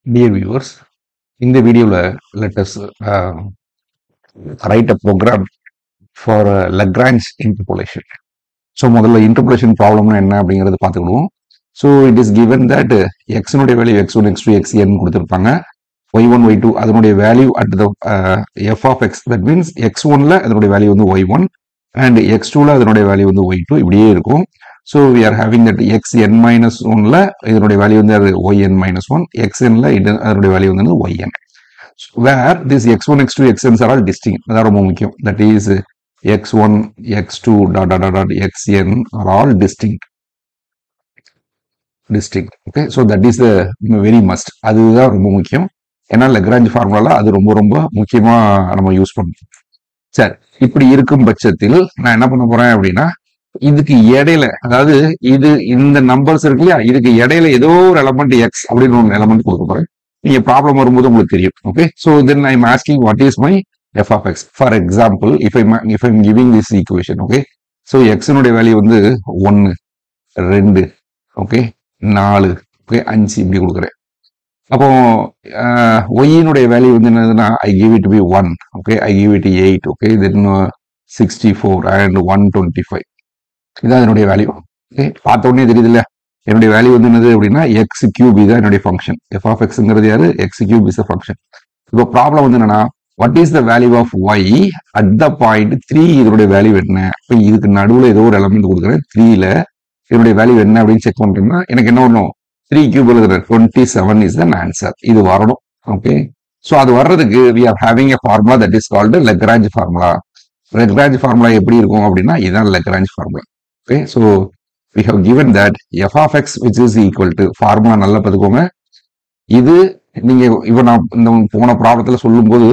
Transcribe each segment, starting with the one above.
Dear viewers, இந்த வீடியோவில் let us uh, write a program for uh, Lagrange interpolation. So முதல்ல interpolation ப்ராப்ளம்னா என்ன அப்படிங்கிறத பார்த்துக்கிடுவோம் so it is given that எக்ஸனுடைய value x one x two x n கொடுத்துருப்பாங்க ஒய் ஒன் ஒய் டூ அதனுடைய value at the f of x that means x ஒன்ல அதனுடைய வேல்யூ வந்து ஒய் ஒன் அண்ட் எக்ஸ் டூல அதனுடைய வேல்யூ வந்து Y two இப்படியே இருக்கும் so we are having that x n minus ஒன்ல இதனுடைய வேல்யூ வந்து அது y n minus one x என்ல இது அதனுடைய வேல்யூ வந்து y n where this x one x two x n's are all distinct அதான் ரொம்ப முக்கியம் that is x1, x2, dot, dot, dot, dot, xn are all distinct. Distinct. Okay, so that is the very must. அதுதான் ரொம்ப முக்கியம் ஏன்னா Lagrange ஃபார்முலால அது ரொம்ப ரொம்ப முக்கியமா நம்ம யூஸ் பண்ணுவோம் சரி இப்படி இருக்கும் பட்சத்தில் நான் என்ன பண்ண போறேன் அப்படின்னா இதுக்கு இடையில அதாவது இது இந்த நம்பர்ஸ் இருக்கு இல்லையா இதுக்கு இடையில ஏதோ ஒரு எலமெண்ட் எக்ஸ் அப்படின்னு ஒரு எலமெண்ட் கொடுக்க போறேன் நீங்க ப்ராப்ளம் வரும்போது உங்களுக்கு தெரியும் okay so then I am asking what is my f of x. For example, if I'm if I'm giving this equation, okay, so x னுடைய வேல்யூ வந்து ஒன்னு ரெண்டு ஓகே நாலு ஓகே அஞ்சு இப்படி கொடுக்குறேன் அப்போ ஒய்யினுடைய வேல்யூ வந்து என்னதுன்னா I give it be one okay I give it eight okay then sixty four and one twenty five இதான் என்னுடைய வேல்யூ ஓகே பார்த்த உடனே தெரியுது இல்ல என்னுடைய வேல்யூ வந்து என்னது அப்படின்னா எக்ஸ் கியூப் இதுதான் என்னுடைய ஃபங்க்ஷன் எஃப் ஆஃப் எக்ஸ்ங்கிறது யாரு x cube is a function இப்போ ப்ராப்ளம் வந்து என்னன்னா what is the value of y at the point three இதனுடைய வேல்யூ என்ன இப்போ இதுக்கு நடுவில் ஏதோ ஒரு எலமெண்ட் கொடுக்குறேன் த்ரீல இதனுடைய வேல்யூ என்ன அப்படின்னு செக் பண்றோம்னா எனக்கு என்ன வரணும் த்ரீ கியூப் எழுதுறேன் twenty seven is the answer இது வரணும் ஓகே ஸோ அது வர்றதுக்கு we are having a formula that is called Lagrange formula Lagrange formula எப்படி இருக்கும் அப்படின்னா இதுதான் Lagrange formula okay so we have given that f of x which is equal to formula நல்லா பார்த்துக்கோங்க இது நீங்க இப்போ நான் இந்த போன ப்ராப்ளத்துல சொல்லும்போது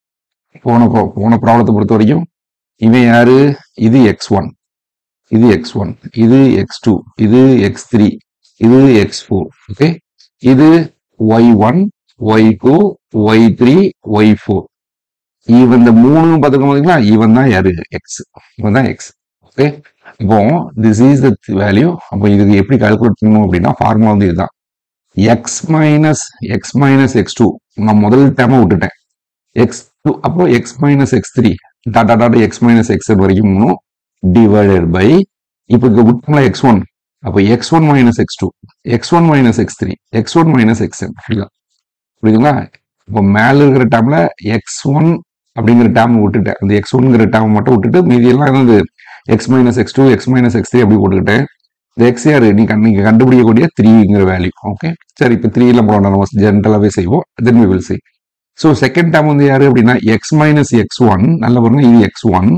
போன போன ப்ராப்ளத்தை பொறுத்த வரைக்கும் இவன் யாரு இது எக்ஸ் ஒன் இது எக்ஸ் ஒன் இது எக்ஸ் டூ இது எக்ஸ் த்ரீ இது எக்ஸ் ஃபோர் ஓகே இது y one y two y three y four இவன் இந்த மூணு பார்த்துக்கோங்க பார்த்தீங்களா இவன் தான் யாரு எக்ஸ் இவன் தான் எக்ஸ் ஓகே இப்போ திஸ் இஸ் த வேல்யூ அப்போ இதுக்கு எப்படி கால்குலேட் பண்ணணும் அப்படின்னா ஃபார்முலா வந்து இதுதான் x minus x minus x two நான் முதல் டேமை விட்டுட்டேன் எக்ஸ் டூ அப்போ x minus x three dot dot x minus x வரைக்கும் மூணும் டிவைடட் பை இப்போ இங்க விட்டோம்ல எக்ஸ் ஒன் அப்போ x one minus x two x one minus x three x one minus x n புரியுதுங்களா இப்போ மேல இருக்கிற டேம்ல எக்ஸ் ஒன் அப்படிங்கிற டேம் விட்டுட்டேன் அந்த எக்ஸ் ஒன்ங்கிற டேம் மட்டும் விட்டுட்டு மீதி எல்லாம் என்னது x minus x two x minus x three அப்படி போட்டுக்கிட்டேன் இந்த எக்ஸ் யார் நீ நீங்க கண்டுபிடிக்கக்கூடிய த்ரீங்கிற வேல்யூ ஓகே சரி இப்போ த்ரீல போனோம் நம்ம ஜென்ரலாகவே செய்வோம் then we will see so second term வந்து யாரு அப்படின்னா எக்ஸ் மைனஸ் எக்ஸ் ஒன் நல்ல பாருங்க இது x one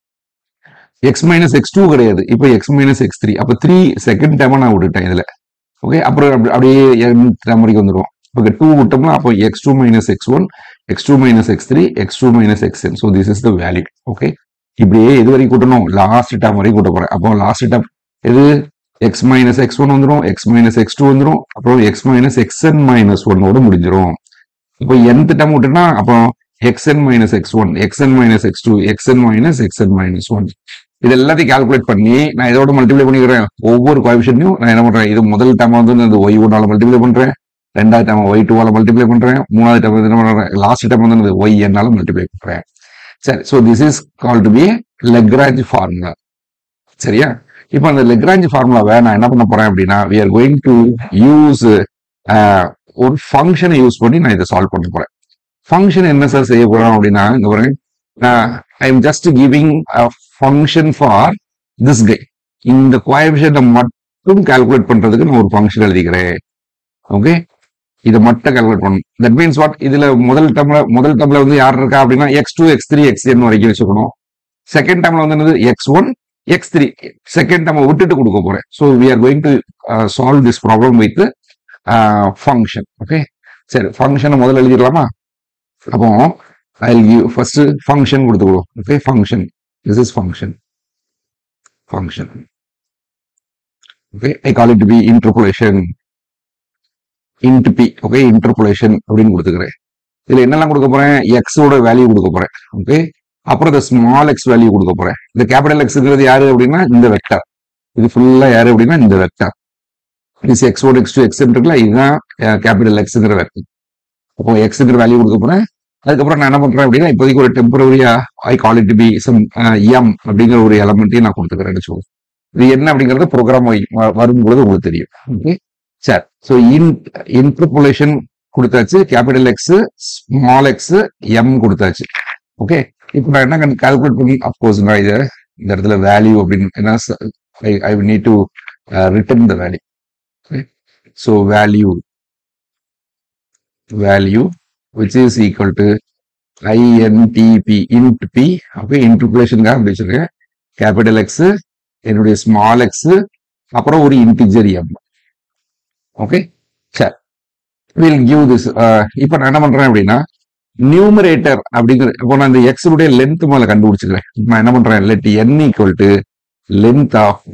x minus x two கிடையாது இப்போ எக்ஸ் மைனஸ் எக்ஸ் த்ரீ அப்போ த்ரீ செகண்ட் டேமை நான் விட்டுட்டேன் இதுல ஓகே அப்புறம் அப்படியே டேம் வரைக்கும் வந்துடும் இப்போ டூ விட்டோம்னா அப்போ x two minus x one x two minus x three x two minus x n so this is the value okay இப்படியே எது வரைக்கும் கூட்டணும் லாஸ்ட் டேம் வரைக்கும் கூட்ட போறேன் அப்போ லாஸ்ட் டேம் எது எக்ஸ் மைனஸ் எக்ஸ் ஒன் வந்துடும் எக்ஸ் மைனஸ் எக்ஸ் டூ வந்துடும் அப்புறம் x minus x n minus ஒன்னோட முடிஞ்சிடும் இப்போ nth டேம் விட்டுனா அப்போ xn minus x one x n minus x two x n minus x n minus one இது எல்லாத்தையும் கால்குலேட் பண்ணி நான் இதோட மல்டிப்ளை பண்ணிக்கிறேன் ஒவ்வொரு கோஎஃபிஷியன்ட்டையும் நான் என்ன பண்றேன் இது முதல் டேம் வந்து இந்த ஒய் ஒன்னால மல்டிப்ளை பண்றேன் ரெண்டாவது டேம் ஒய் டூவால மல்டிப்ளை பண்றேன் மூணாவது டேம் என்ன பண்றேன் லாஸ்ட் டேம் வந்து ஒய் என்னால மல்டிப்ளை பண்றேன் சரி so this is call to be Lagrange formula சரியா இப்போ அந்த லெக்ராஞ்ச் ஃபார்முலாவை நான் என்ன பண்ண போறேன் அப்படின்னா we are going to use ஒரு ஃபங்க்ஷனை யூஸ் பண்ணி நான் இதை சால்வ் பண்ண போறேன் ஃபங்க்ஷன் என்ன சார் செய்ய போறோம் அப்படின்னா இங்க பாருங்க I am just giving function for this guy இந்த கோஎஃபிஷியன்ட்டை மட்டும் கால்குலேட் பண்றதுக்கு நான் ஒரு ஃபங்க்ஷன் எழுதிக்கிறேன் ஓகே இதை மட்டும் கால்குலேட் பண்ணணும் தட் மீன்ஸ் வாட் இதுல முதல் டம்ல முதல் டம்ல வந்து யார் இருக்கா அப்படின்னா x two x three x n வரைக்கும் வச்சுக்கணும் செகண்ட் டம்ல வந்து என்னது x one x three second நம்ம விட்டுட்டு கொடுக்க போறேன் so we are going to solve this problem with function okay சரி ஃபங்க்ஷனை முதல்ல எழுதிடலாமா அப்போ ஐ கிவ் ஃபர்ஸ்ட் ஃபங்க்ஷன் கொடுத்துக்கணும் okay function this is function function okay I call it be interpolation int p okay interpolation அப்படின்னு கொடுத்துக்கிறேன் இதுல என்னெல்லாம் கொடுக்க போறேன் எக்ஸோட வேல்யூ கொடுக்க போறேன் ஓகே அப்புறம் இந்த ஸ்மால் எக்ஸ் வேல்யூ கொடுக்க போறேன் இந்த கேபிட்டல் எக்ஸ்ங்கிறது யாரு அப்படின்னா இந்த வெக்டர் இது ஃபுல்லா யாரு அப்படின்னா இந்த vector is x one x two x இருக்குல்ல இதுதான் கேபிட்டல் எக்ஸ்ங்கிற வெக்டர் அப்போ எக்ஸுங்கிற வேல்யூ கொடுக்க போறேன் அதுக்கப்புறம் நான் என்ன பண்றேன் அப்படின்னா இப்போதைக்கு ஒரு டெம்பரரியா I call it be some m அப்படிங்கிற ஒரு எலமெண்ட்டையும் நான் கொடுத்துக்கிறேன் வச்சுக்கோங்க இது என்ன அப்படிங்கறது ப்ரோக்ராம் வரும்பொழுது உங்களுக்கு தெரியும் ஓகே சரி ஸோ இன் இன்டர்போலேஷன் கொடுத்தாச்சு capital x small x m கொடுத்தாச்சு ஓகே இப்போ நான் என்ன கால்குலேட் பண்ணி அப்கோர்ஸ் நான் இதை இந்த இடத்துல வேல்யூ அப்படின்னு ஏன்னா I I need to return the value so value value which is equal to INTP int p அப்போ இன்டர்புலேஷனுக்காக அப்படி வச்சிருக்கேன் கேபிட்டல் எக்ஸ் என்னுடைய ஸ்மால் எக்ஸ் அப்புறம் ஒரு இன்டிஜர் எம் ஓகே சரி வில் கிவ் திஸ் இப்போ நான் என்ன பண்றேன் அப்படின்னா நியூமரேட்டர் அப்படிங்கிற இப்போ நான் இந்த எக்ஸ் உடைய லென்த் மேல கண்டுபிடிச்சிக்கிறேன் நான் என்ன பண்றேன் let n equal to length of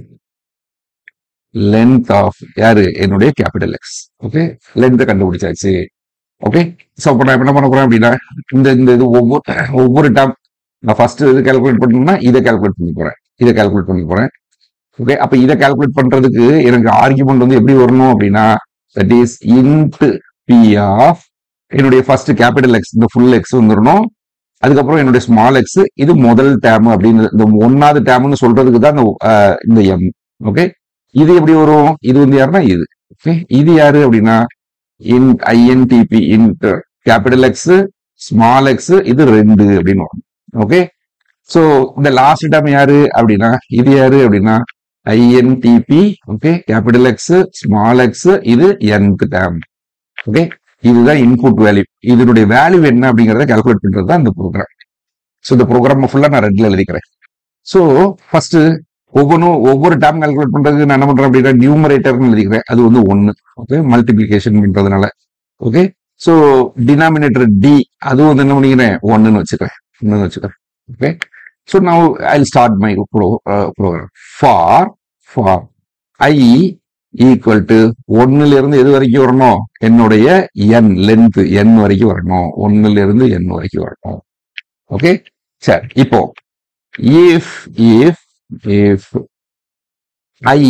length of யாரு என்னுடைய கேபிட்டல் எக்ஸ் ஓகே லென்த்தை கண்டுபிடிச்சாச்சு ஓகே ஸோ அப்போ நான் என்ன பண்ண போறேன் அப்படின்னா இந்த இந்த இது ஒவ்வொரு ஒவ்வொரு டைம் நான் ஃபர்ஸ்ட் இது கால்குலேட் பண்ணணும்னா இதை கால்குலேட் பண்ணி போறேன் இதை கால்குலேட் பண்ணி போறேன் ஓகே அப்ப இதை கால்குலேட் பண்றதுக்கு எனக்கு ஆர்குமெண்ட் வந்து எப்படி வரணும் அப்படின்னா that is int p of என்னுடைய ஃபர்ஸ்ட் கேபிட்டல் எக்ஸ் இந்த ஃபுல் எக்ஸ் வந்துடணும் அதுக்கப்புறம் என்னுடைய ஸ்மால் எக்ஸ் இது முதல் டேம் அப்படின்னு இந்த ஒன்னாவது டேம்னு சொல்றதுக்கு தான் இந்த அஹ், இந்த எம் ஓகே இது எப்படி வரும் இது வந்து யாருன்னா இது ஓகே இது யாரு அப்படின்னா in INTP int capital x small x இது ரெண்டு அப்படின்னு வரும் ஓகே சோ இந்த லாஸ்ட் டேம் யாரு அப்படின்னா இது யாரு அப்படின்னா INTP okay capital x small x இது nth டேம் ஓகே இதுதான் இன்புட் வேல்யூ இதனுடைய வேல்யூ என்ன அப்படிங்கறத கால்குலேட் பண்றது தான் இந்த ப்ரோக்ராம் ஸோ இந்த ப்ரோக்ராம் ஃபுல்லா நான் ரெட்ல எழுதிக்கிறேன் ஸோ ஃபர்ஸ்ட் ஒவ்வொன்றும் ஒவ்வொரு டேம் கால்குலேட் பண்றதுக்கு நான் என்ன பண்றேன் அப்படின்னா நியூமரேட்டர்னு எழுதிக்கிறேன் அது வந்து ஒன்னு ஓகே மல்டிபிளிகேஷன் பண்றதுனால ஓகே ஸோ டினாமினேட்டர் டி அதுவும் வந்து என்ன பண்ணிக்கிறேன் ஒன்னுன்னு வச்சுக்கிறேன் ஒன்னு வச்சுக்கிறேன் okay so now I start my program for for I equal to ஒன்னுல இருந்து எது வரைக்கும் வரணும் என்னுடைய என் லென்த் என் வரைக்கும் வரணும் ஒன்னுல இருந்து என் வரைக்கும் வரணும் ஓகே சரி இப்போ if if if i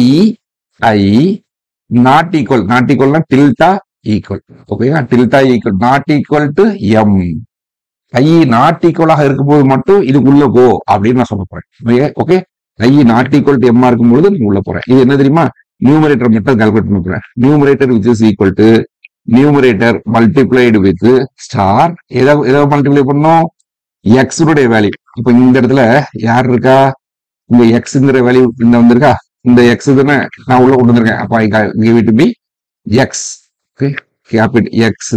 i not equal not ஈக்குவல்னா டில்டா ஈக்குவல் ஓகேவா tilde equal not equal to m i not ஈக்குவலாக இருக்கும்போது மட்டும் இதுக்குள்ள போ அப்படின்னு நான் சொல்ல போறேன் okay i not equal to எம்மா இருக்கும்போது நீங்க உள்ள போறேன் இது என்ன தெரியுமா நியூமரேட்டர் மட்டும் கால்குலேட் பண்ண போறேன் numerator which is equal to numerator multiplied with star எதை எதை மல்டிப்ளை பண்ணோம் எக்ஸ் உடைய வேல்யூ இப்போ இந்த இடத்துல யார் இருக்கா இந்த எக்ஸ்ங்கிற வேல்யூ இந்த வந்திருக்கா இந்த எக்ஸ் தானே நான் உள்ள கொண்டு வந்திருக்கேன் அப்ப I give it be x okay capital x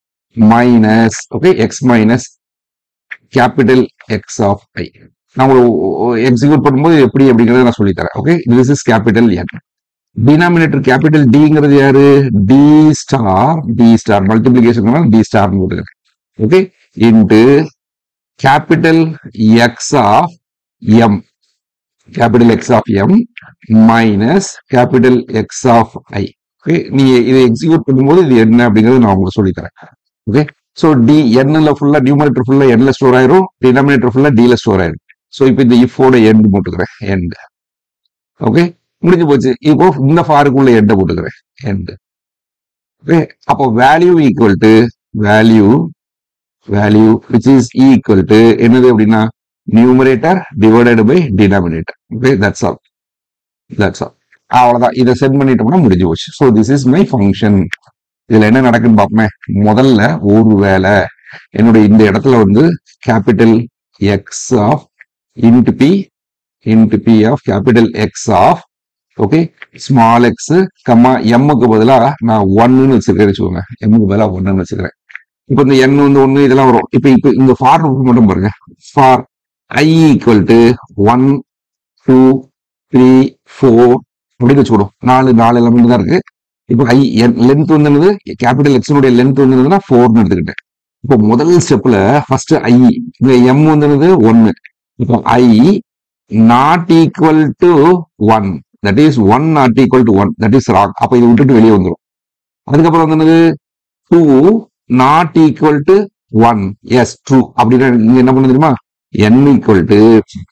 minus okay x minus capital x of i நான் ஒரு எக்ஸிக்யூட் பண்ணும்போது எப்படி அப்படிங்கறத நான் சொல்லி தரேன் okay this is capital n denominator capital டிங்கிறது யாரு d star d star multiplication d star போட்டுக்கிறேன் okay into capital x of m capital x of m minus capital x of i okay நீ இதை எக்ஸிக்யூட் பண்ணும்போது இது என்ன அப்படிங்கறது நான் உங்களுக்கு சொல்லி தரேன் ஓகே ஸோ டி என்ல ஃபுல்லா நியூமரேட்டர் ஃபுல்லா என்ல ஸ்டோர் ஆயிரும் டினாமினேட்டர் ஃபுல்லா டில ஸ்டோர் ஆயிரும் ஸோ இப்போ இந்த இஃபோட எண்ட் போட்டுக்கிறேன் எண்ட் ஓகே முடிஞ்சு போச்சு இப்போ இந்த ஃபாருக்குள்ள எண்டை போட்டுக்கிறேன் எண்ட் ஓகே அப்போ value equal to value value which is equal to என்னது அப்படின்னா numerator divided by denominator okay that's all that's all அவ்வளவுதான் இதை சென்ட் பண்ணிட்டோம்னா முடிஞ்சு போச்சு so this is my function இதுல என்ன நடக்குன்னு பார்ப்போமே முதல்ல ஒரு வேலை என்னுடைய இந்த இடத்துல வந்து capital x of int p int p of capital x of okay small X comma எம்முக்கு பதிலா நான் ஒன்னு வச்சிருக்கேன் வச்சுக்கோங்க எம்முக்கு பதிலா ஒன்னு வச்சுக்கிறேன் இப்போ இந்த என் வந்து ஒன்னு இதெல்லாம் வரும் இப்போ இப்போ இந்த ஃபார் மட்டும் பாருங்க for I equal to one two three four அப்படின்னு வச்சுக்கிடும் நாலு நாலு எலமெண்ட் தான் இருக்கு இப்போ ஐ லென்த் வந்து என்னது கேபிட்டல் எக்ஸனுடைய லென்த் வந்து என்னதுன்னா ஃபோர்னு எடுத்துக்கிட்டேன் இப்போ முதல் ஸ்டெப்ல ஃபர்ஸ்ட் ஐ இந்த எம் வந்து என்னது ஒன்னு இப்போ i not equal to one that is one not equal to one that is wrong அப்போ இதை விட்டுட்டு வெளியே வந்துடும் அதுக்கப்புறம் வந்து என்னது two not equal to one yes true அப்படின்னா நீங்க என்ன பண்ண தெரியுமா n equal to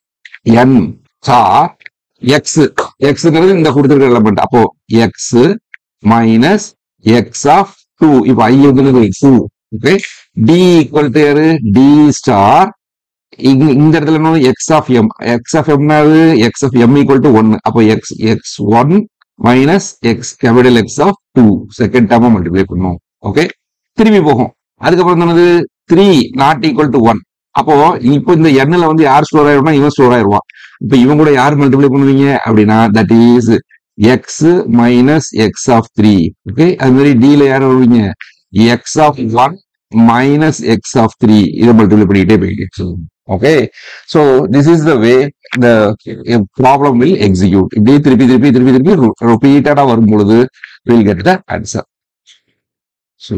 n sir x எக்ஸ்ங்கிறது இந்த கொடுத்துருக்க எலமெண்ட் அப்போ x minus X of two இப்போ ஐ வந்து two okay d equal to யாரு டி ஸ்டார் இங்க இந்த இடத்துல என்ன X of m x of எம்னாவது x of m equal to one அப்போ x X one minus x capital x of two second டேர்மா மல்டிப்ளை பண்ணும் ஓகே திரும்பி போகும் அதுக்கப்புறம் என்னது three not equal to one அப்போ இப்போ இந்த எண்ணில் வந்து யார் ஸ்டோர் ஆயிரும்னா இவன் ஸ்டோர் ஆயிருவான் இப்போ இவன் கூட யார் மல்டிப்ளை பண்ணுவீங்க அப்படின்னா that is x minus X of three okay அது மாதிரி டில யார் வருவீங்க x of one minus X of three இதை மல்டிப்ளை பண்ணிக்கிட்டே போயிட்டு okay so this is the way இந்த ப்ராப்ளம் வில் எக்ஸிக்யூட் இப்படியே திருப்பி திருப்பி திருப்பி திருப்பி ரிப்பீட்டடா வரும் பொழுது will get the answer so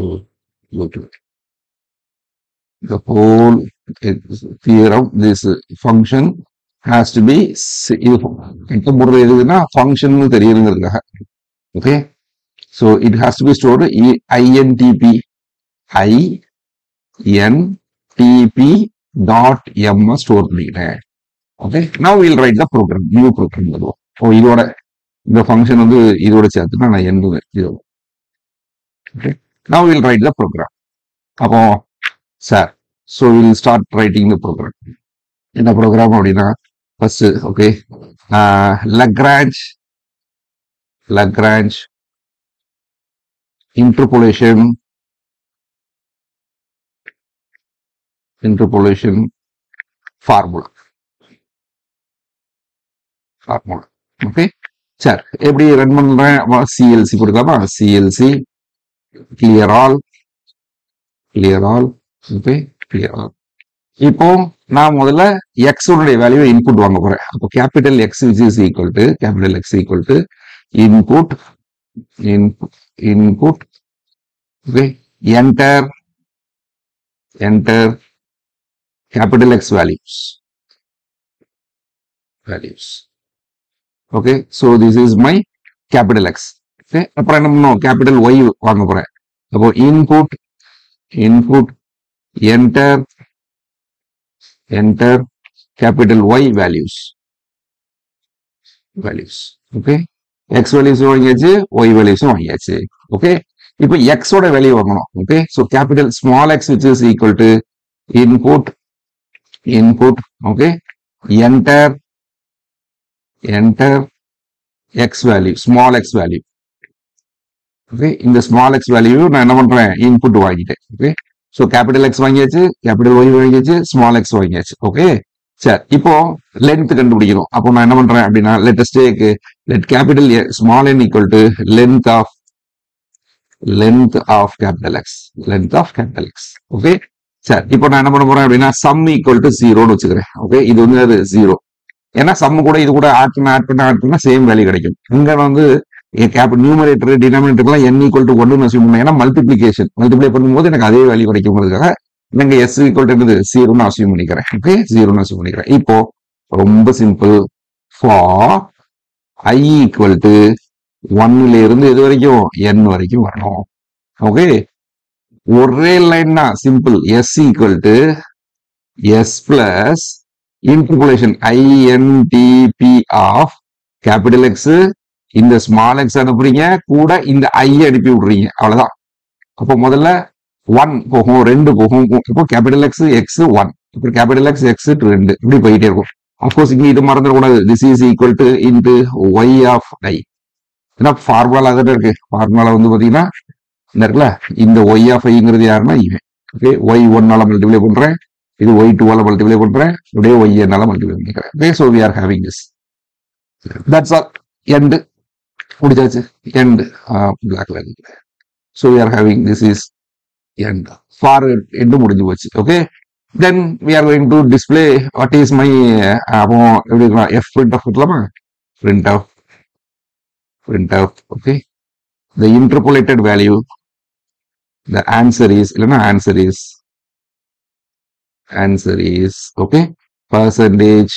the whole theorem this function has to be இது எந்த முறை எதுனா ஃபங்க்ஷன் தெரியணுங்கிறதுக்காக okay so it has to be stored INTP I N T P dot M store பண்ணிக்கிட்டேன் okay now will write the program new program வருவோம் ஓ இதோட இந்த ஃபங்க்ஷன் வந்து இதோட சேர்த்துனா நான் எண்ணுவேன் இதோட okay now will write the program அப்போ sir so will start writing the program என்ன ப்ரோக்ராம் அப்படின்னா first okay Lagrange Lagrange interpolation interpolation formula formula okay sir எப்படி ரன் பண்றேன் சிஎல்சி கொடுக்கலாமா CLC clear all clear all okay clear all இப்போ நான் முதல்ல X உடைய வேல்யூ இன்புட் வாங்க போறேன் அப்போ capital X which is equal to capital X equal to input input okay enter enter capital X values. Values. Okay, so this is my capital X. Okay, அப்புறம் என்ன பண்ணும் capital Y வாங்க போறேன் அப்போ input input enter enter capital Y values values okay X values வாங்கியாச்சு Y values வாங்கியாச்சு okay இப்போ X ஓட வேல்யூ வாங்கணும் okay so capital small x which is equal to input input okay enter enter x value small x value okay இந்த small x value நான் என்ன பண்றேன் input வாங்கிட்டேன் okay so capital x வாங்கியாச்சு capital y வாங்கியாச்சு small x வாங்கியாச்சு okay சரி இப்போ லென்த் கண்டுபிடிக்கணும் அப்போ நான் என்ன பண்றேன் அப்படின்னா let's take let capital small N equal to length of length of capital X length of capital X okay சரி இப்போ நான் என்ன பண்ண போறேன் அப்படின்னா சம் ஈக்குவல் டு ஜீரோன்னு வச்சுக்கிறேன் ஓகே இது வந்து அது ஜீரோ ஏன்னா சம் கூட இது கூட ஆட் பண்ண ஆட் பண்ண ஆட் பண்ணா சேம் வேல்யூ கிடைக்கும் இங்க வந்து கேப் நியூமரேட்டர் டினாமினேட்டர்லாம் என் ஈக்குவல் டு ஒன்னு அசியூம் பண்ணேன் ஏன்னா மல்டிபிளிகேஷன் மல்டிப்ளை பண்ணும்போது எனக்கு அதே வேல்யூ கிடைக்குங்கிறதுக்காக இங்க எஸ் ஈக்குவல் டு என்னது ஜீரோன்னு அசியூம் பண்ணிக்கிறேன் ஓகே ஜீரோன்னு அசியூம் பண்ணிக்கிறேன் இப்போ ரொம்ப simple for I equal to ஒன்னுல இருந்து எது வரைக்கும் என் வரைக்கும் வரணும் ஓகே ஒரே லைன் தான் simple S equal to S plus interpolation INTP of capital X இந்த ஸ்மால் எக்ஸ் அனுப்புறீங்க கூட இந்த ஐ அனுப்பி விடுறீங்க அவ்வளவுதான் அப்போ முதல்ல ஒன் போகும் ரெண்டு போகும் இப்போ கேபிட்டல் எக்ஸ் எக்ஸ் ஒன் இப்போ கேபிட்டல் எக்ஸ் எக்ஸ் ரெண்டு இப்படி போயிட்டே இருக்கும் அப்கோர்ஸ் இங்க இது மறந்துடக்கூடாது this is equal to into Y of I ஏன்னா ஃபார்முலா அதில் இருக்கு ஃபார்முலா வந்து பாத்தீங்கன்னா இந்த இருக்குல்ல இந்த ஒய் ஆஃப் ஐங்கிறது யாருன்னா இவன் ஓகே ஒய் ஒன்னால மல்டிப்ளை பண்றேன் இது ஒய் டூவால மல்டிப்ளை பண்றேன் அப்படியே ஒய் என்னால மல்டிப்ளை பண்ணிக்கிறேன் okay so we are having this that's all end முடிச்சாச்சு எண்டு பிளாக்ல so we are having this is end for end முடிஞ்சு போச்சு okay then we are going to display what is my அப்போ எப்படி இருக்கலாம் F print F இருக்கலாமா print F print F okay the interpolated value the answer is இல்லைன்னா answer is answer is okay percentage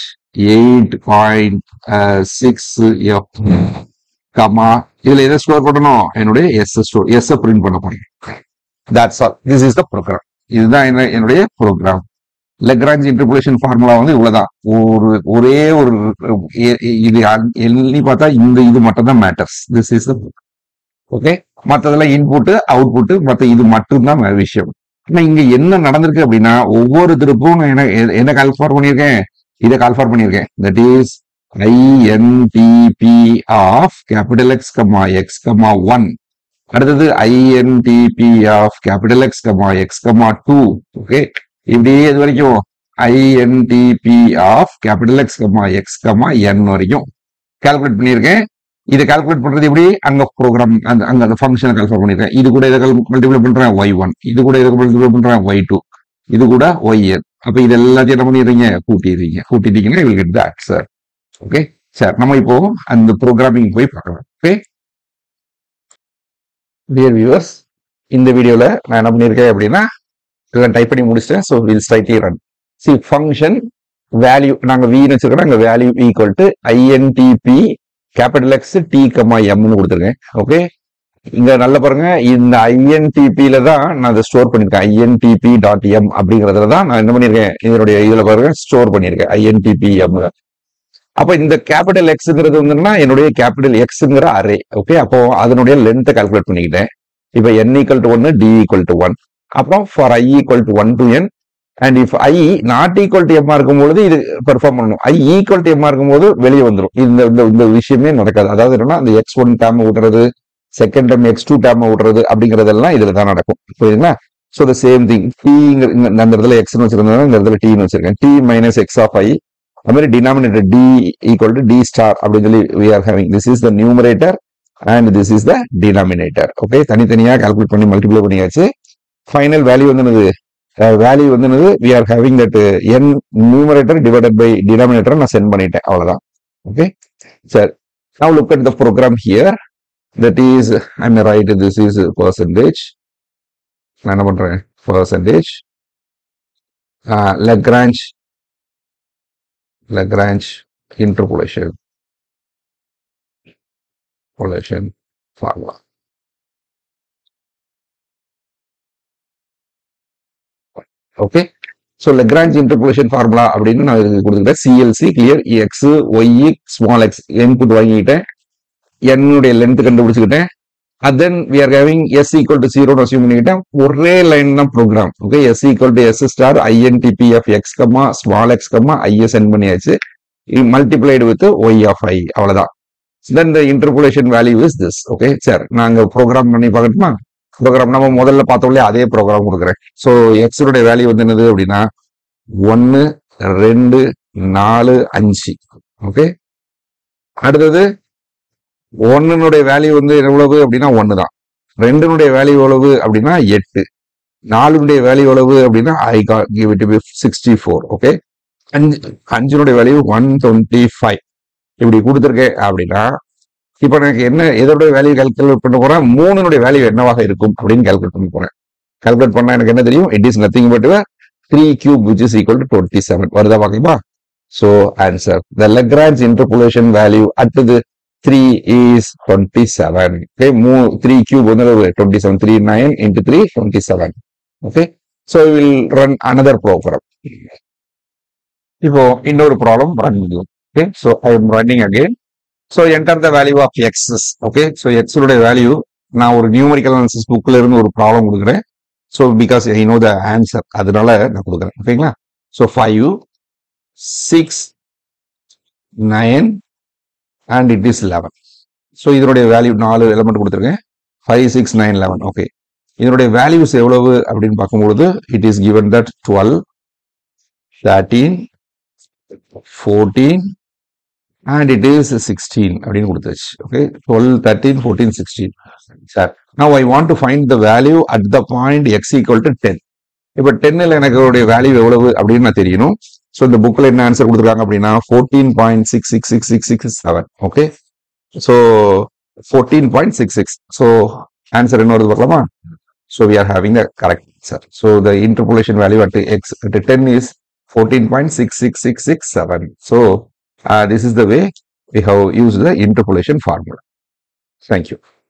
8.6 f comma இதுல எதை store பண்ணணும் என்னுடைய S store S print பண்ண போறேன் that's all this is the program இதுதான் என்ன- என்னுடைய ப்ரோக்ராம் லெக்ராஞ்ச் இன்டர்போலேஷன் ஃபார்முலா வந்து இவ்வளவுதான் ஒரு ஒரே ஒரு எ- எ- இது அன்- எண்ணி பார்த்தா இந்த இது மட்டும் தான் matters this is the okay மத்ததெல்லாம் இன்புட் அவுட்புட் மத்த இது மட்டும்தான் வே- விஷயம் ஆனா இங்க என்ன நடந்திருக்கு அப்படின்னா ஒவ்வொரு திருப்பும் நான் என்ன எ- என்ன கால்ஃபார் பண்ணியிருக்கேன் இதை கால்ஃபார் பண்ணியிருக்கேன் that is INTP of capital X comma X comma one அடுத்தது INTP of capital X comma X comma two okay இப்படியே இது வரைக்கும் INTP of capital X comma X comma N வரைக்கும் கால்குலேட் பண்ணியிருக்கேன் இதை கால்குலேட் பண்றது எப்படி அங்க ப்ரோக்ராம் அந்த அங்க அந்த ஃபங்க்ஷனை கால்குலேட் பண்ணிருக்கேன் இது கூட இதை மல்டிப்ளை பண்றேன் ஒய் ஒன் இது கூட இதை மல்டிப்ளை பண்றேன் ஒய் டூ இது கூட ஒய் என் அப்ப இது எல்லாத்தையும் என்ன பண்ணிடுறீங்க கூட்டிடுறீங்க கூட்டிட்டீங்கன்னா will get the answer okay sir நம்ம இப்போ அந்த ப்ரோக்ராமிங் போய் பார்க்கலாம் ஓகே டியர் வியூவர்ஸ் இந்த வீடியோல நான் என்ன பண்ணியிருக்கேன் அப்படின்னா இதெல்லாம் டைப் பண்ணி முடிச்சிட்டேன் so will straightly run C function value நாங்க வின்னு வச்சிருக்கோம் அங்க value equal to INTP capital X T comma எம்னு கொடுத்துருக்கேன் ஓகே இங்க நல்ல பாருங்க இந்த ஐஎன்டிபில தான் நான் அதை ஸ்டோர் பண்ணிருக்கேன் ஐஎன்டிபி டாட் எம் அப்படிங்கறதுல தான் நான் என்ன பண்ணிருக்கேன் இதனுடைய இதுல பாருங்க ஸ்டோர் பண்ணிருக்கேன் ஐஎன்டிபி எம் அப்ப இந்த கேபிட்டல் எக்ஸ்ங்கிறது வந்துன்னா என்னுடைய கேபிட்டல் எக்ஸ்ங்கிற அரே ஓகே அப்போ அதனுடைய லென்த்தை கால்குலேட் பண்ணிக்கிட்டேன் இப்ப என் ஈக்குவல் டு ஒன்னு டி ஈக்குவல் டு ஒன் அப்புறம் for I equal to one to N and if I not equal to எம்மா இருக்கும்போது இது பெர்ஃபார்ம் பண்ணணும் ஐ ஈக்குவல் டு எம்மா இருக்கும்போது வெளியே வந்துடும் இந்த இந்த இந்த விஷயமே நடக்காது அதாவது என்னன்னா அந்த எக்ஸ் ஒன் டேம் விடுறது second time X two term விடுறது அப்படிங்கறதெல்லாம் இதுல தான் நடக்கும் புரியுதுங்களா ஸோ த சேம் திங் டீங்கிற இந்த இடத்துல எக்ஸ்னு வச்சிருந்தா இந்த இடத்துல டீன்னு வச்சிருக்கேன் T minus X of I அது மாதிரி denominator T equal to T star அப்படின்னு சொல்லி we are having this is the numerator and this is the denominator okay தனித்தனியா கால்குலேட் பண்ணி மல்டிப்ளை பண்ணியாச்சு ஃபைனல் வேல்யூ வந்து என்னது வேல்யூ வந்து என்னது we are having that N numerator divided by denominator நான் சென்ட் பண்ணிட்டேன் அவ்வளவுதான் okay sir now look at the program here that is I may write this is percentage நான் என்ன பண்றேன் percentage Lagrange Lagrange interpolation polation formula. Okay so Lagrange interpolation formula அப்படின்னு நான் இதுக்கு கொடுத்துக்கிட்டேன் CLC clear X Y small X input வாங்கிக்கிட்டேன் என்னுடைய length கண்டுபிடிச்சுக்கிட்டேன் then we are having S equal to ஜீரோன்னு அசியூம் பண்ணிக்கிட்டேன் ஒரே லைன் தான் program okay S equal to S star INTP of X comma small X comma I send பண்ணியாச்சு multiplied with Y of I அவ்வளவுதான் then the interpolation value is this okay sir நாங்க program பண்ணி பார்க்கணுமா program நம்ம முதல்ல பார்த்தோம்லே அதே program கொடுக்குறேன் so எக்ஸனுடைய value வந்து என்னது அப்படின்னா ஒன்னு ரெண்டு நாலு அஞ்சு ஓகே அடுத்தது ஒன்னுடைய வேல்யூ வந்து எவ்வளவு அப்படின்னா ஒன்னு தான் ரெண்டுனுடைய வேல்யூ எவ்வளவு அப்படின்னா எட்டு நாலுனுடைய வேல்யூ எவ்வளவு அப்படின்னா I give it be sixty four okay அஞ்சு அஞ்சுனுடைய வேல்யூ ஒன் டுவெண்ட்டி ஃபைவ் இப்படி கொடுத்துருக்கேன் அப்படின்னா இப்போ எனக்கு என்ன எதோட வேல்யூ கால்குலேட் பண்ண போறேன் மூணுனுடைய வேல்யூ என்னவாக இருக்கும் அப்படின்னு கால்குலேட் பண்ண போறேன் கால்குலேட் பண்ணா எனக்கு என்ன தெரியும் it is nothing but three cube which is equal to twenty seven வருதா பாக்கீங்களா so answer the Lagrange interpolation value அடுத்தது three is twenty seven okay மூ த்ரீ கியூப் வந்து twenty seven three nine into three twenty seven okay so will run another program இப்போ இன்னொரு problem run பண்ணுவோம் okay so I'm running again so enter the value of X's okay so எக்ஸோட value நான் ஒரு numerical analysis புக்ல இருந்து ஒரு problem கொடுக்குறேன் so because I know the answer அதனால நான் கொடுக்குறேன் ஓகேங்களா so five six nine and it is eleven so இதனுடைய வேல்யூ நாலு எலமெண்ட் கொடுத்துருக்கேன் five six nine eleven okay இதனுடைய வேல்யூஸ் எவ்வளவு அப்படின்னு பார்க்கும்பொழுது it is given that twelve thirteen fourteen and it is sixteen அப்படின்னு கொடுத்தாச்சு okay twelve thirteen fourteen sixteen sir now I want to find the value at the point X equal to ten இப்போ டென்னில் எனக்கு value எவ்வளவு அப்படின்னு நான் தெரியணும் so இந்த புக்கில் என்ன ஆன்சர் கொடுத்துருக்காங்க அப்படின்னா fourteen point six six six six six seven okay so fourteen point six six so answer என்ன வருது பார்க்கலாமா so we are having the correct answer so the interpolation value at X at ten is fourteen point six six six six seven so this is the way we have used the interpolation formula. Thank you.